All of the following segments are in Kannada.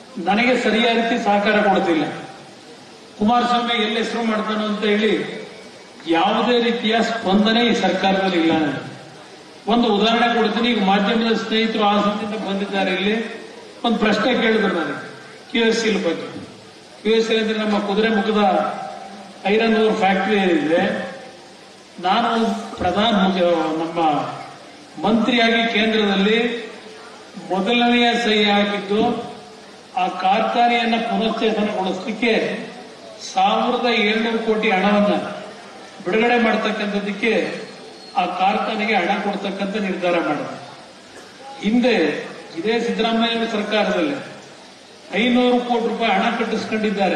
ನನಗೆ ಸರಿಯಾದ ರೀತಿ ಸಹಕಾರ ಕೊಡ್ತಿಲ್ಲ ಕುಮಾರಸ್ವಾಮಿ ಎಲ್ಲಿ ಹೆಸರು ಮಾಡ್ತಾನೋ ಅಂತ ಹೇಳಿ ಯಾವುದೇ ರೀತಿಯ ಸ್ಪಂದನೆ ಈ ಸರ್ಕಾರದಲ್ಲಿ ಇಲ್ಲ ನನಗೆ. ಒಂದು ಉದಾಹರಣೆ ಕೊಡ್ತೀನಿ ಈಗ ಮಾಧ್ಯಮದ ಸ್ನೇಹಿತರು ಹಾಸನದಿಂದ ಬಂದಿದ್ದಾರೆ ಇಲ್ಲಿ ಒಂದು ಪ್ರಶ್ನೆ ಕೇಳಿದ್ರು ನನಗೆ ಕ್ಯೂ ಎಸ್ ಸಿಲ್ ಬಗ್ಗೆ ಕ್ಯೂ ಎಸ್ ಅಂದ್ರೆ ನಮ್ಮ ಕುದುರೆ ಮುಖದ ಐರನ್ ಓರ್ ಫ್ಯಾಕ್ಟರಿ ಏನಿದೆ ನಾನು ಪ್ರಧಾನ ಮುಖ್ಯ- ನಮ್ಮ ಮಂತ್ರಿಯಾಗಿ ಕೇಂದ್ರದಲ್ಲಿ ಮೊದಲನೆಯ ಸಹಿ ಹಾಕಿದ್ದು ಆ ಕಾರ್ಖಾನೆಯನ್ನ ಪುನಶ್ಚೇತನಗೊಳಿಸಲಿಕ್ಕೆ ಸಾವಿರದ ಏಳ್ನೂರು ಕೋಟಿ ಹಣವನ್ನ ಬಿಡುಗಡೆ ಮಾಡತಕ್ಕಂಥದ್ದಕ್ಕೆ ಆ ಕಾರ್ಖಾನೆಗೆ ಹಣ ಕೊಡ್ತಕ್ಕಂಥ ನಿರ್ಧಾರ ಮಾಡಿದೆ ಹಿಂದೆ ಇದೇ ಸಿದ್ದರಾಮಯ್ಯ ಸರ್ಕಾರದಲ್ಲಿ ಐನೂರು ಕೋಟಿ ರೂಪಾಯಿ ಹಣ ಕಟ್ಟಿಸ್ಕೊಂಡಿದ್ದಾರೆ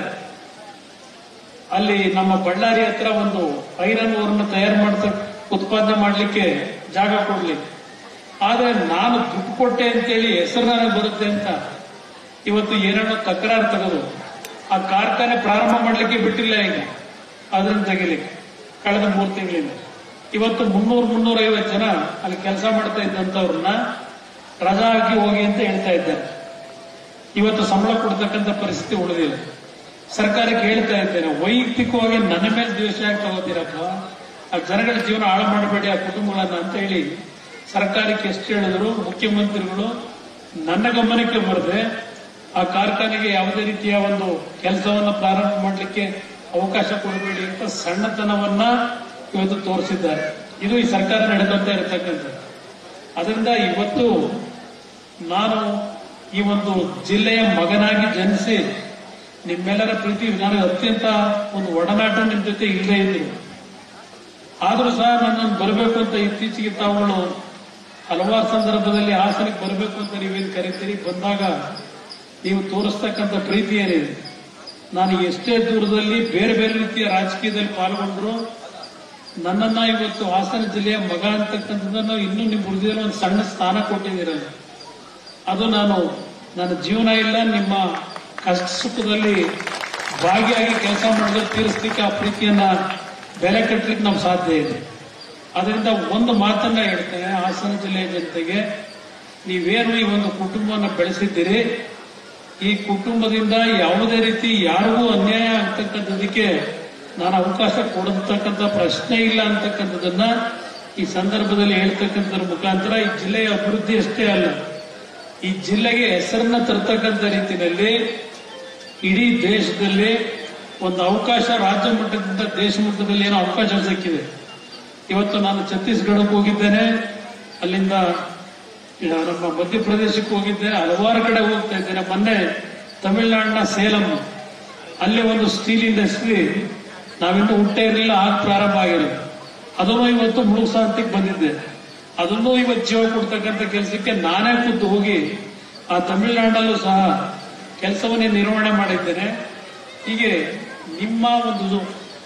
ಅಲ್ಲಿ ನಮ್ಮ ಬಳ್ಳಾರಿ ಹತ್ರ ಒಂದು ಐರನ್ ಓರ್ನ ತಯಾರು ಮಾಡ್ತ ಉತ್ಪಾದನೆ ಮಾಡಲಿಕ್ಕೆ ಜಾಗ ಕೊಡ್ಲಿಕ್ಕೆ ಆದ್ರೆ ನಾನು ದುಡ್ಡು ಕೊಟ್ಟೆ ಅಂತೇಳಿ ಹೆಸರು ನನಗೆ ಬರುತ್ತೆ ಅಂತ ಇವತ್ತು ಏನೇನೋ ತಕರಾರು ತೆಗೆದು ಆ ಕಾರ್ಖಾನೆ ಪ್ರಾರಂಭ ಮಾಡಲಿಕ್ಕೆ ಬಿಟ್ಟಿಲ್ಲ ಈಗ ಅದನ್ನ ತೆಗಿಲಿಕ್ಕೆ ಕಳೆದ ಮೂರು ತಿಂಗಳಿಂದ ಇವತ್ತು ಮುನ್ನೂರು ಮುನ್ನೂರ ಐವತ್ತು ಜನ ಅಲ್ಲಿ ಕೆಲಸ ಮಾಡ್ತಾ ಇದ್ದಂತವ್ರನ್ನ ರಜಾ ಹಾಕಿ ಹೋಗಿ ಅಂತ ಹೇಳ್ತಾ ಇದ್ದಾರೆ ಇವತ್ತು ಸಂಬಳ ಕೊಡ್ತಕ್ಕಂಥ ಪರಿಸ್ಥಿತಿ ಉಳಿದಿಲ್ಲ ಸರ್ಕಾರಕ್ಕೆ ಹೇಳ್ತಾ ಇದ್ದೇನೆ ವೈಯಕ್ತಿಕವಾಗಿ ನನ್ನ ಮೇಲೆ ದ್ವೇಷ ಯಾಕೆ ತಗೋತೀರಪ್ಪ ಆ ಜನಗಳ ಜೀವನ ಹಾಳು ಮಾಡಬೇಡಿ ಆ ಕುಟುಂಬಗಳನ್ನ ಅಂತ ಹೇಳಿ ಸರ್ಕಾರಕ್ಕೆ ಎಷ್ಟು ಹೇಳಿದ್ರು ಮುಖ್ಯಮಂತ್ರಿಗಳು ನನ್ನ ಗಮನಕ್ಕೆ ಬರದೆ ಆ ಕಾರ್ಖಾನೆಗೆ ಯಾವುದೇ ರೀತಿಯ ಒಂದು ಕೆಲಸವನ್ನ ಪ್ರಾರಂಭ ಮಾಡಲಿಕ್ಕೆ ಅವಕಾಶ ಕೊಡಬೇಡಿ ಅಂತ ಸಣ್ಣತನವನ್ನ ಇವತ್ತು ತೋರಿಸಿದ್ದಾರೆ ಇದು ಈ ಸರ್ಕಾರ ನಡೆದಂತ ಇರತಕ್ಕಂಥದ್ದು ಅದರಿಂದ ಇವತ್ತು ನಾನು ಈ ಒಂದು ಜಿಲ್ಲೆಯ ಮಗನಾಗಿ ಜನಿಸಿ ನಿಮ್ಮೆಲ್ಲರ ಪ್ರೀತಿ ನನಗೆ ಅತ್ಯಂತ ಒಂದು ಒಡನಾಟ ನಿಮ್ ಜೊತೆ ಇಲ್ಲೇ ಇದ್ರು ಆದ್ರೂ ಸಹ ನನ್ನನ್ನು ಬರಬೇಕು ಅಂತ ಇತ್ತೀಚೆಗೆ ತಾವುಗಳು ಹಲವಾರು ಸಂದರ್ಭದಲ್ಲಿ ಹಾಸನಕ್ಕೆ ಬರಬೇಕು ಅಂತ ನೀವೇನು ಕರಿತೀರಿ ಬಂದಾಗ ನೀವು ತೋರಿಸ್ತಕ್ಕಂಥ ಪ್ರೀತಿ ಏನಿದೆ ನಾನು ಎಷ್ಟೇ ದೂರದಲ್ಲಿ ಬೇರೆ ಬೇರೆ ರೀತಿಯ ರಾಜಕೀಯದಲ್ಲಿ ಪಾಲ್ಗೊಂಡ್ರು ನನ್ನನ್ನ ಇವತ್ತು ಹಾಸನ ಜಿಲ್ಲೆಯ ಮಗ ಅಂತಕ್ಕಂಥದ್ದನ್ನು ಇನ್ನೂ ನಿಮ್ಮ ಹೃದಯದಲ್ಲಿ ಒಂದು ಸಣ್ಣ ಸ್ಥಾನ ಕೊಟ್ಟಿದ್ದೀರಲ್ಲ ಅದು ನಾನು ನನ್ನ ಜೀವನ ಇಲ್ಲ ನಿಮ್ಮ ಕಷ್ಟ ಸುಖದಲ್ಲಿ ಭಾಗಿಯಾಗಿ ಕೆಲಸ ಮಾಡಿದ್ರೆ ತೀರಿಸ್ಲಿಕ್ಕೆ ಆ ಪ್ರೀತಿಯನ್ನ ಬೆಲೆ ಕಟ್ಟಲಿಕ್ಕೆ ನಮ್ಗೆ ಸಾಧ್ಯ ಇದೆ ಅದರಿಂದ ಒಂದು ಮಾತನ್ನ ಹೇಳ್ತೇನೆ ಹಾಸನ ಜಿಲ್ಲೆಯ ಜನತೆಗೆ ನೀವೇನು ಈ ಒಂದು ಕುಟುಂಬವನ್ನು ಬೆಳೆಸಿದ್ದೀರಿ ಈ ಕುಟುಂಬದಿಂದ ಯಾವುದೇ ರೀತಿ ಯಾರಿಗೂ ಅನ್ಯಾಯ ಆಗ್ತಕ್ಕಂಥದಕ್ಕೆ ನಾನು ಅವಕಾಶ ಕೊಡತಕ್ಕಂಥ ಪ್ರಶ್ನೆ ಇಲ್ಲ ಅಂತಕ್ಕಂಥದ್ದನ್ನ ಈ ಸಂದರ್ಭದಲ್ಲಿ ಹೇಳ್ತಕ್ಕಂಥದ್ರ ಮುಖಾಂತರ ಈ ಜಿಲ್ಲೆಯ ಅಭಿವೃದ್ಧಿ ಅಷ್ಟೇ ಅಲ್ಲ ಈ ಜಿಲ್ಲೆಗೆ ಹೆಸರನ್ನ ತರ್ತಕ್ಕಂಥ ರೀತಿಯಲ್ಲಿ ಇಡೀ ದೇಶದಲ್ಲಿ ಒಂದು ಅವಕಾಶ ರಾಜ್ಯ ಮಟ್ಟದಿಂದ ದೇಶ ಮಟ್ಟದಲ್ಲಿ ಏನೋ ಅವಕಾಶ ಸಿಕ್ಕಿದೆ ಇವತ್ತು ನಾನು ಛತ್ತೀಸ್ಗಢಕ್ಕೆ ಹೋಗಿದ್ದೇನೆ ಅಲ್ಲಿಂದ ಆ, ನಮ್ಮ ಮಧ್ಯಪ್ರದೇಶಕ್ಕೆ ಹೋಗಿದ್ದೆ ಹಲವಾರು ಕಡೆ ಹೋಗ್ತಾ ಇದ್ದೇನೆ ಮೊನ್ನೆ ತಮಿಳುನಾಡಿನ ಸೇಲಂ ಅಲ್ಲಿ ಒಂದು ಸ್ಟೀಲ್ ಇಂಡಸ್ಟ್ರಿ ನಾವಿನ್ನೂ ಹುಟ್ಟೇ ಇರಲಿಲ್ಲ ಆಗ ಪ್ರಾರಂಭ ಆಗಿರೋದು ಅದನ್ನು ಇವತ್ತು ಮುಳುಗ್ಸಾಂತಿಗೆ ಬಂದಿದ್ದೆ ಅದನ್ನು ಇವತ್ತು ಜೀವ ಕೊಡ್ತಕ್ಕಂಥ ಕೆಲಸಕ್ಕೆ ನಾನೇ ಖುದ್ದು ಹೋಗಿ ಆ ತಮಿಳುನಾಡಲ್ಲೂ ಸಹ ಕೆಲಸವನ್ನೇ ನಿರ್ವಹಣೆ ಮಾಡಿದ್ದೇನೆ ಹೀಗೆ ನಿಮ್ಮ ಒಂದು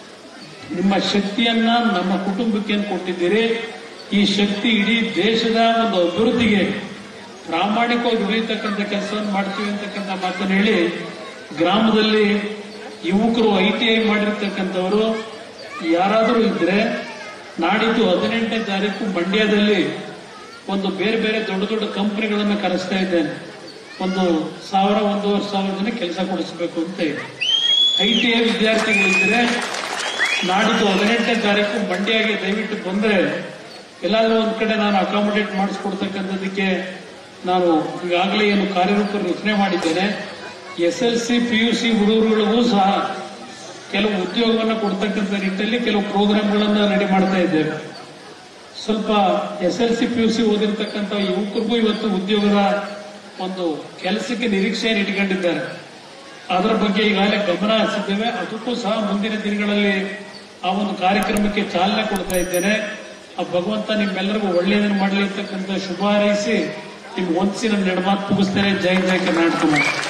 ನಿಮ್ಮ ಶಕ್ತಿಯನ್ನ ನಮ್ಮ ಕುಟುಂಬಕ್ಕೆ ಏನ್ ಕೊಟ್ಟಿದ್ದೀರಿ ಈ ಶಕ್ತಿ ಇಡೀ ದೇಶದ ಒಂದು ಅಭಿವೃದ್ಧಿಗೆ ಪ್ರಾಮಾಣಿಕವಾಗಿ ದುಡಿಯತಕ್ಕಂಥ ಕೆಲಸವನ್ನು ಮಾಡ್ತೀವಿ ಅಂತಕ್ಕಂಥ ಮಾತನ್ನು ಹೇಳಿ ಗ್ರಾಮದಲ್ಲಿ ಯುವಕರು ಐ ಟಿ ಐ ಮಾಡಿರ್ತಕ್ಕಂಥವರು ಯಾರಾದರೂ ಇದ್ರೆ ನಾಡಿದ್ದು ಹದಿನೆಂಟನೇ ತಾರೀಕು ಮಂಡ್ಯದಲ್ಲಿ ಒಂದು ಬೇರೆ ಬೇರೆ ದೊಡ್ಡ ದೊಡ್ಡ ಕಂಪನಿಗಳನ್ನು ಕರೆಸ್ತಾ ಇದ್ದೇನೆ ಒಂದು ಸಾವಿರ ಒಂದೂವರೆ ಸಾವಿರ ಜನ ಕೆಲಸ ಕೊಡಿಸಬೇಕು ಅಂತ ಇದೆ ಐ ಟಿ ಐ ವಿದ್ಯಾರ್ಥಿಗಳಿದ್ರೆ ನಾಡಿದ್ದು ಹದಿನೆಂಟನೇ ತಾರೀಕು ಮಂಡ್ಯಗೆ ದಯವಿಟ್ಟು ಬಂದ್ರೆ ಎಲ್ಲಾದ್ರೂ ಒಂದ್ ಕಡೆ ನಾನು ಅಕಾಮಿಡೇಟ್ ಮಾಡಿಸ್ಕೊಡ್ತಕ್ಕಂಥದ್ದಕ್ಕೆ ನಾನು ಈಗಾಗಲೇ ಏನು ಕಾರ್ಯರೂಪ ರಚನೆ ಮಾಡಿದ್ದೇನೆ S L C P U C ಹುಡುಗರುಗಳಿಗೂ ಸಹ ಕೆಲವು ಉದ್ಯೋಗವನ್ನು ಕೊಡ್ತಕ್ಕಂಥ ನಿಟ್ಟಿನಲ್ಲಿ ಕೆಲವು ಪ್ರೋಗ್ರಾಮ್ಗಳನ್ನು ರೆಡಿ ಮಾಡ್ತಾ ಇದ್ದೇವೆ ಸ್ವಲ್ಪ S L C P U C ಓದಿರ್ತಕ್ಕಂಥ ಯುವಕರಿಗೂ ಇವತ್ತು ಉದ್ಯೋಗದ ಒಂದು ಕೆಲಸಕ್ಕೆ ನಿರೀಕ್ಷೆಯನ್ನು ಇಟ್ಕೊಂಡಿದ್ದಾರೆ ಅದರ ಬಗ್ಗೆ ಈಗಾಗಲೇ ಗಮನ ಹರಿಸಿದ್ದೇವೆ ಅದಕ್ಕೂ ಸಹ ಮುಂದಿನ ದಿನಗಳಲ್ಲಿ ಆ ಒಂದು ಕಾರ್ಯಕ್ರಮಕ್ಕೆ ಚಾಲನೆ ಕೊಡ್ತಾ ಇದ್ದೇನೆ ಆ ಭಗವಂತ ನಿಮ್ಮೆಲ್ಲರಿಗೂ ಒಳ್ಳೆಯದನ್ನು ಮಾಡಲಿ ಅಂತಕ್ಕಂಥ ಶುಭ ಹಾರೈಸಿ ನಿಮ್ಗೆ ಒಂದ್ಸಿ ನನ್ನ ನೆಡಮಾತು ಮುಗಿಸ್ತೇನೆ ಜೈ ಜೈ ಕರ್ನಾಟಕ ಮಾತು